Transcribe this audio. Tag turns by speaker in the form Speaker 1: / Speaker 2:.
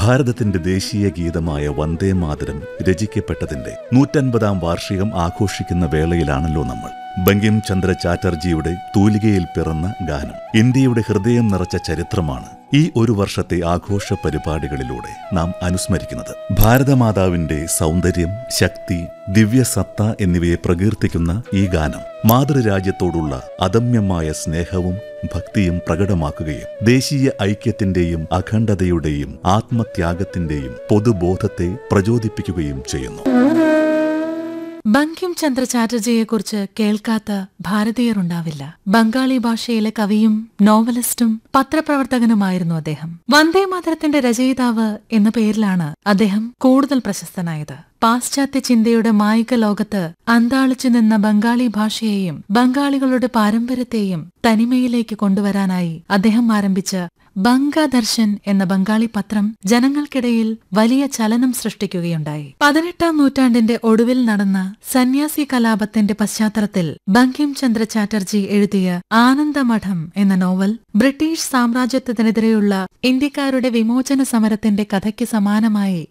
Speaker 1: ഭാരതത്തിന്റെ ദേശീയ ഗീതമായ വന്ദേ മാതരം രചിക്കപ്പെട്ടതിന്റെ നൂറ്റൻപതാം വാർഷികം ആഘോഷിക്കുന്ന വേളയിലാണല്ലോ നമ്മൾ ബങ്കിം ചന്ദ്ര ചാറ്റർജിയുടെ തൂലികയിൽ പിറന്ന ഗാനം ഇന്ത്യയുടെ ഹൃദയം നിറച്ച ചരിത്രമാണ് ഈ ഒരു വർഷത്തെ ആഘോഷ പരിപാടികളിലൂടെ നാം അനുസ്മരിക്കുന്നത് ഭാരതമാതാവിന്റെ സൗന്ദര്യം ശക്തി ദിവ്യസത്ത എന്നിവയെ പ്രകീർത്തിക്കുന്ന ഈ ഗാനം മാതൃരാജ്യത്തോടുള്ള അദമ്യമായ സ്നേഹവും ഭക്തിയും പ്രകടമാക്കുകയും ദേശീയ ഐക്യത്തിന്റെയും അഖണ്ഡതയുടെയും ആത്മത്യാഗത്തിന്റെയും പൊതുബോധത്തെ പ്രചോദിപ്പിക്കുകയും ചെയ്യുന്നു
Speaker 2: ബങ്കിം ചന്ദ്ര ചാറ്റർജിയെക്കുറിച്ച് കേൾക്കാത്ത ഭാരതീയരുണ്ടാവില്ല ബംഗാളി ഭാഷയിലെ കവിയും നോവലിസ്റ്റും പത്രപ്രവർത്തകനുമായിരുന്നു അദ്ദേഹം വന്ദേ മാതരത്തിന്റെ രചയിതാവ് എന്ന പേരിലാണ് അദ്ദേഹം കൂടുതൽ പ്രശസ്തനായത് പാശ്ചാത്യ ചിന്തയുടെ മായിക ലോകത്ത് അന്താളിച്ചു നിന്ന ബംഗാളി ഭാഷയെയും ബംഗാളികളുടെ പാരമ്പര്യത്തെയും തനിമയിലേക്ക് കൊണ്ടുവരാനായി അദ്ദേഹം ആരംഭിച്ച ബംഗദർശൻ എന്ന ബംഗാളി പത്രം ജനങ്ങൾക്കിടയിൽ വലിയ ചലനം സൃഷ്ടിക്കുകയുണ്ടായി പതിനെട്ടാം നൂറ്റാണ്ടിന്റെ ഒടുവിൽ നടന്ന സന്യാസി കലാപത്തിന്റെ പശ്ചാത്തലത്തിൽ ബങ്കിം ചന്ദ്ര ചാറ്റർജി എഴുതിയ ആനന്ദമഠം എന്ന നോവൽ ബ്രിട്ടീഷ് സാമ്രാജ്യത്വത്തിനെതിരെയുള്ള ഇന്ത്യക്കാരുടെ വിമോചന സമരത്തിന്റെ കഥയ്ക്ക് സമാനമായി